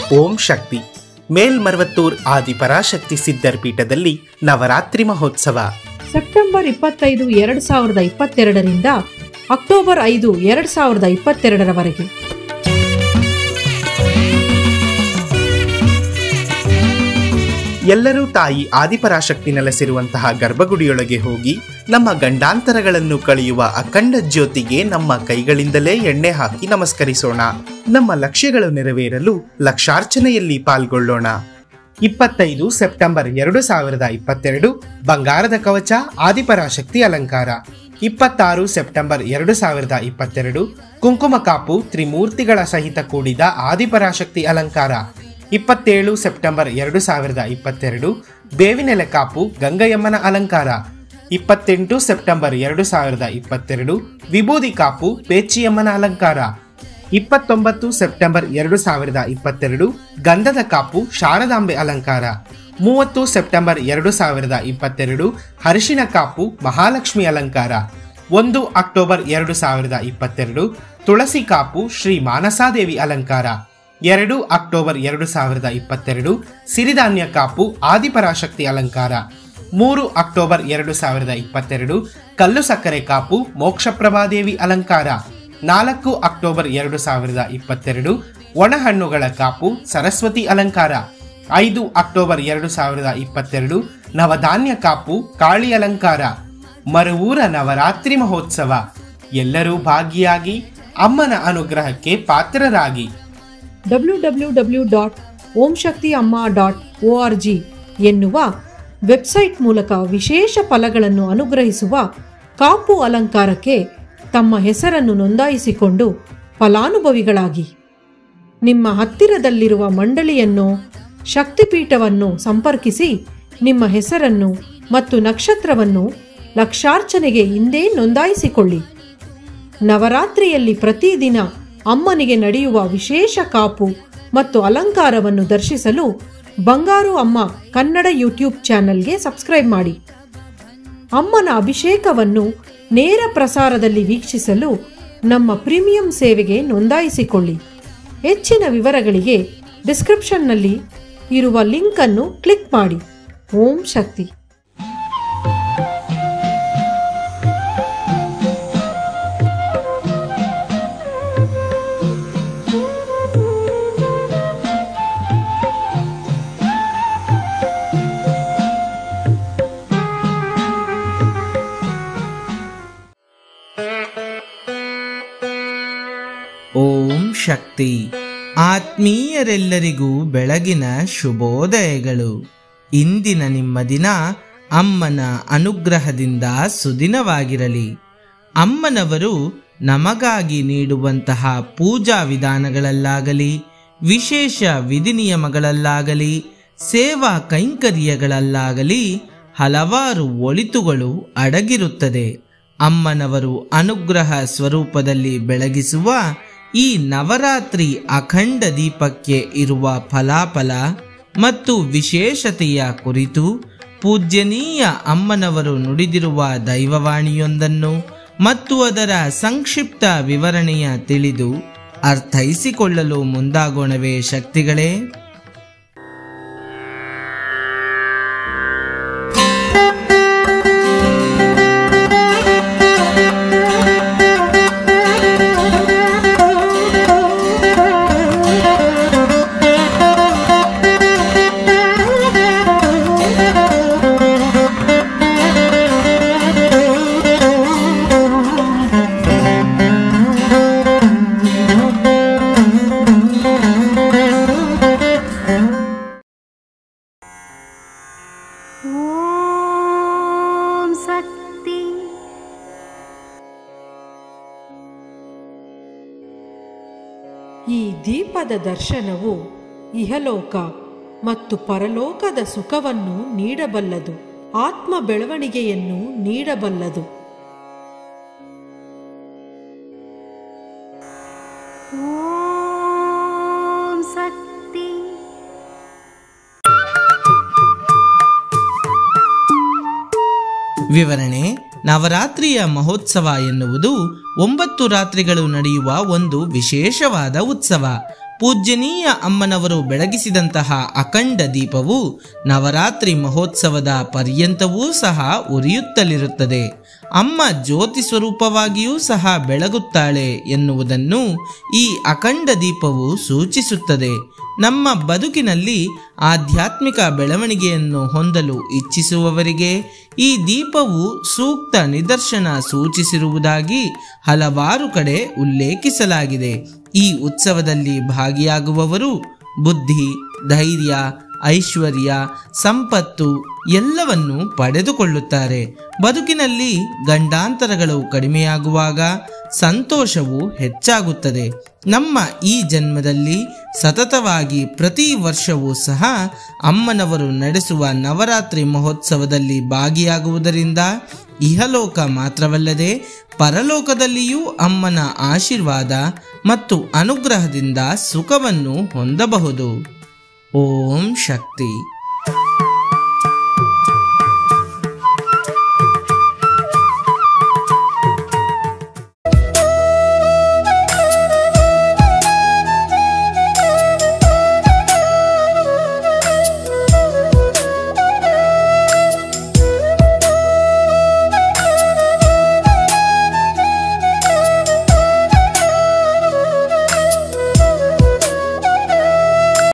ಓಂ ಶಕ್ತಿ ಮೇಲ್ಮರ್ವತ್ತೂರ್ ಆದಿಪರಾಶಕ್ತಿ ಸಿದ್ಧರ್ ಪೀಠದಲ್ಲಿ ನವರಾತ್ರಿ ಮಹೋತ್ಸವ ಸೆಪ್ಟೆಂಬರ್ ಇಪ್ಪತ್ತೈದು ಎರಡು ಸಾವಿರದ ಇಪ್ಪತ್ತೆರಡರಿಂದ ಅಕ್ಟೋಬರ್ ಐದು ಎರಡು ಸಾವಿರದ ಇಪ್ಪತ್ತೆರಡರವರೆಗೆ ಎಲ್ಲರೂ ತಾಯಿ ಆದಿಪರಾಶಕ್ತಿ ನೆಲೆಸಿರುವಂತಹ ಗರ್ಭಗುಡಿಯೊಳಗೆ ಹೋಗಿ ನಮ್ಮ ಗಂಡಾಂತರಗಳನ್ನು ಕಳೆಯುವ ಅಖಂಡ ಜ್ಯೋತಿಗೆ ನಮ್ಮ ಕೈಗಳಿಂದಲೇ ಎಣ್ಣೆ ಹಾಕಿ ನಮಸ್ಕರಿಸೋಣ ನಮ್ಮ ಲಕ್ಷ್ಯಗಳು ನೆರವೇರಲು ಲಕ್ಷಾರ್ಚನೆಯಲ್ಲಿ ಪಾಲ್ಗೊಳ್ಳೋಣ ಇಪ್ಪತ್ತೈದು ಸೆಪ್ಟೆಂಬರ್ ಎರಡು ಸಾವಿರದ ಇಪ್ಪತ್ತೆರಡು ಬಂಗಾರದ ಕವಚ ಆದಿಪರಾಶಕ್ತಿ ಅಲಂಕಾರ ಇಪ್ಪತ್ತಾರು ಸೆಪ್ಟೆಂಬರ್ ಎರಡು ಸಾವಿರದ ಇಪ್ಪತ್ತೆರಡು ಕುಂಕುಮ ಕಾಪು ತ್ರಿಮೂರ್ತಿಗಳ ಸಹಿತ ಕೂಡಿದ ಆದಿಪರಾಶಕ್ತಿ ಅಲಂಕಾರ ಇಪ್ಪತ್ತೇಳು ಸೆಪ್ಟೆಂಬರ್ ಎರಡು ಸಾವಿರದ ಇಪ್ಪತ್ತೆರಡು ಬೇವಿನೆಲೆ ಕಾಪು ಗಂಗಯಮ್ಮನ ಅಲಂಕಾರ ಇಪ್ಪತ್ತೆಂಟು ಸೆಪ್ಟೆಂಬರ್ ಎರಡು ಸಾವಿರದ ಇಪ್ಪತ್ತೆರಡು ವಿಭೂದಿ ಕಾಪು ಪೇಚಿಯಮ್ಮನ ಅಲಂಕಾರ ಇಪ್ಪತ್ತೊಂಬತ್ತು ಸೆಪ್ಟೆಂಬರ್ ಎರಡು ಸಾವಿರದ ಇಪ್ಪತ್ತೆರಡು ಗಂಧದ ಕಾಪು ಶಾರದಾಂಬೆ ಅಲಂಕಾರ ಮೂವತ್ತು ಸೆಪ್ಟೆಂಬರ್ ಎರಡು ಸಾವಿರದ ಇಪ್ಪತ್ತೆರಡು ಹರಿಶಿನ ಕಾಪು ಮಹಾಲಕ್ಷ್ಮಿ ಅಲಂಕಾರ ಒಂದು ಅಕ್ಟೋಬರ್ ಎರಡು ಸಾವಿರದ ಇಪ್ಪತ್ತೆರಡು ತುಳಸಿ ಕಾಪು ಶ್ರೀ ಮಾನಸಾದೇವಿ ಅಲಂಕಾರ ಎರಡು ಅಕ್ಟೋಬರ್ ಎರಡು ಸಾವಿರದ ಇಪ್ಪತ್ತೆರಡು ಸಿರಿಧಾನ್ಯ ಕಾಪು ಆದಿಪರಾಶಕ್ತಿ ಅಲಂಕಾರ ಮೂರು ಅಕ್ಟೋಬರ್ ಎರಡು ಸಾವಿರದ ಇಪ್ಪತ್ತೆರಡು ಕಲ್ಲು ಸಕ್ಕರೆ ಕಾಪು ಮೋಕ್ಷಪ್ರಭಾದೇವಿ ಅಲಂಕಾರ ನಾಲ್ಕು ಅಕ್ಟೋಬರ್ ಎರಡು ಸಾವಿರದ ಇಪ್ಪತ್ತೆರಡು ಒಣಹಣ್ಣುಗಳ ಕಾಪು ಸರಸ್ವತಿ ಅಲಂಕಾರ ಐದು ಅಕ್ಟೋಬರ್ ಎರಡು ಸಾವಿರದ ಇಪ್ಪತ್ತೆರಡು ನವಧಾನ್ಯ ಕಾಪು ಕಾಳಿ ಅಲಂಕಾರ ಮರುವೂರ ನವರಾತ್ರಿ ಮಹೋತ್ಸವ ಎಲ್ಲರೂ ಭಾಗಿಯಾಗಿ ಅಮ್ಮನ ಅನುಗ್ರಹಕ್ಕೆ ಪಾತ್ರರಾಗಿ W W W dot Om Shakti Amma dot O R G ಎನ್ನುವ ವೆಬ್ಸೈಟ್ ಮೂಲಕ ವಿಶೇಷ ಫಲಗಳನ್ನು ಅನುಗ್ರಹಿಸುವ ಕಾಪು ಅಲಂಕಾರಕ್ಕೆ ತಮ್ಮ ಹೆಸರನ್ನು ನೋಂದಾಯಿಸಿಕೊಂಡು ಫಲಾನುಭವಿಗಳಾಗಿ ನಿಮ್ಮ ಹತ್ತಿರದಲ್ಲಿರುವ ಮಂಡಳಿಯನ್ನು ಶಕ್ತಿಪೀಠವನ್ನು ಸಂಪರ್ಕಿಸಿ ನಿಮ್ಮ ಹೆಸರನ್ನು ಮತ್ತು ನಕ್ಷತ್ರವನ್ನು ಲಕ್ಷಾರ್ಚನೆಗೆ ಹಿಂದೆ ನೋಂದಾಯಿಸಿಕೊಳ್ಳಿ ನವರಾತ್ರಿಯಲ್ಲಿ ಪ್ರತಿದಿನ ಅಮ್ಮನಿಗೆ ನಡೆಯುವ ವಿಶೇಷ ಕಾಪು ಮತ್ತು ಅಲಂಕಾರವನ್ನು ದರ್ಶಿಸಲು ಬಂಗಾರು ಅಮ್ಮ ಕನ್ನಡ ಯೂಟ್ಯೂಬ್ ಚಾನೆಲ್ಗೆ ಸಬ್ಸ್ಕ್ರೈಬ್ ಮಾಡಿ ಅಮ್ಮನ ಅಭಿಷೇಕವನ್ನು ನೇರ ಪ್ರಸಾರದಲ್ಲಿ ವೀಕ್ಷಿಸಲು ನಮ್ಮ ಪ್ರೀಮಿಯಂ ಸೇವೆಗೆ ನೋಂದಾಯಿಸಿಕೊಳ್ಳಿ ಹೆಚ್ಚಿನ ವಿವರಗಳಿಗೆ ಡಿಸ್ಕ್ರಿಪ್ಷನ್ನಲ್ಲಿ ಇರುವ ಲಿಂಕನ್ನು ಕ್ಲಿಕ್ ಮಾಡಿ ಓಂ ಶಕ್ತಿ ಓಂ ಶಕ್ತಿ ಆತ್ಮೀಯರೆಲ್ಲರಿಗೂ ಬೆಳಗಿನ ಶುಭೋದಯಗಳು ಇಂದಿನ ನಿಮ್ಮ ದಿನ ಅಮ್ಮನ ಅನುಗ್ರಹದಿಂದ ಸುದಿನವಾಗಿರಲಿ ಅಮ್ಮನವರು ನಮಗಾಗಿ ನೀಡುವಂತಹ ಪೂಜಾ ವಿಧಾನಗಳಲ್ಲಾಗಲಿ ವಿಶೇಷ ವಿಧಿನಿಯಮಗಳಲ್ಲಾಗಲಿ ಸೇವಾ ಕೈಂಕರ್ಯಗಳಲ್ಲಾಗಲಿ ಹಲವಾರು ಒಳಿತುಗಳು ಅಡಗಿರುತ್ತದೆ ಅಮ್ಮನವರು ಅನುಗ್ರಹ ಸ್ವರೂಪದಲ್ಲಿ ಬೆಳಗಿಸುವ ಈ ನವರಾತ್ರಿ ಅಖಂಡ ದೀಪಕ್ಕೆ ಇರುವ ಫಲಾಫಲ ಮತ್ತು ವಿಶೇಷತೆಯ ಕುರಿತು ಪೂಜ್ಯನೀಯ ಅಮ್ಮನವರು ನುಡಿದಿರುವ ದೈವವಾಣಿಯೊಂದನ್ನು ಮತ್ತು ಅದರ ಸಂಕ್ಷಿಪ್ತ ವಿವರಣೆಯ ತಿಳಿದು ಅರ್ಥೈಸಿಕೊಳ್ಳಲು ಮುಂದಾಗೋಣವೇ ಶಕ್ತಿಗಳೇ ॐ शक्ति ಈ ದೀಪದ ದರ್ಶನವು ಇಹಲೋಕ ಮತ್ತು ಪರಲೋಕದ ಸುಖವನ್ನು ನೀಡಬಲ್ಲದು ಆತ್ಮ ಬೆಳವಣಿಗೆಯನ್ನು ನೀಡಬಲ್ಲದು ॐ शक्ति ವಿವರಣೆ ನವರಾತ್ರಿಯ ಮಹೋತ್ಸವ ಎನ್ನುವುದು ಒಂಬತ್ತು ರಾತ್ರಿಗಳು ನಡೆಯುವ ಒಂದು ವಿಶೇಷವಾದ ಉತ್ಸವ ಪೂಜ್ಯನೀಯ ಅಮ್ಮನವರು ಬೆಳಗಿಸಿದಂತಹ ಅಖಂಡ ದೀಪವು ನವರಾತ್ರಿ ಮಹೋತ್ಸವದ ಪರ್ಯಂತವೂ ಸಹ ಉರಿಯುತ್ತಲಿರುತ್ತದೆ ಅಮ್ಮ ಜ್ಯೋತಿ ಸ್ವರೂಪವಾಗಿಯೂ ಸಹ ಬೆಳಗುತ್ತಾಳೆ ಎನ್ನುವುದನ್ನು ಈ ಅಖಂಡ ದೀಪವು ಸೂಚಿಸುತ್ತದೆ ನಮ್ಮ ಬದುಕಿನಲ್ಲಿ ಆಧ್ಯಾತ್ಮಿಕ ಬೆಳವಣಿಗೆಯನ್ನು ಹೊಂದಲು ಇಚ್ಛಿಸುವವರಿಗೆ ಈ ದೀಪವು ಸೂಕ್ತ ನಿದರ್ಶನ ಸೂಚಿಸಿರುವುದಾಗಿ ಹಲವಾರು ಕಡೆ ಉಲ್ಲೇಖಿಸಲಾಗಿದೆ ಈ ಉತ್ಸವದಲ್ಲಿ ಭಾಗಿಯಾಗುವವರು ಬುದ್ಧಿ ಧೈರ್ಯ ಐಶ್ವರ್ಯ ಸಂಪತ್ತು ಎಲ್ಲವನ್ನು ಪಡೆದುಕೊಳ್ಳುತ್ತಾರೆ ಬದುಕಿನಲ್ಲಿ ಗಂಡಾಂತರಗಳು ಕಡಿಮೆಯಾಗುವಾಗ ಸಂತೋಷವು ಹೆಚ್ಚಾಗುತ್ತದೆ ನಮ್ಮ ಈ ಜನ್ಮದಲ್ಲಿ ಸತತವಾಗಿ ಪ್ರತಿ ವರ್ಷವೂ ಸಹ ಅಮ್ಮನವರು ನಡೆಸುವ ನವರಾತ್ರಿ ಮಹೋತ್ಸವದಲ್ಲಿ ಭಾಗಿಯಾಗುವುದರಿಂದ ಇಹಲೋಕ ಮಾತ್ರವಲ್ಲದೆ ಪರಲೋಕದಲ್ಲಿಯೂ ಅಮ್ಮನ ಆಶೀರ್ವಾದ ಮತ್ತು ಅನುಗ್ರಹದಿಂದ ಸುಖವನ್ನು ಹೊಂದಬಹುದು ಓಂ ಶಕ್ತಿ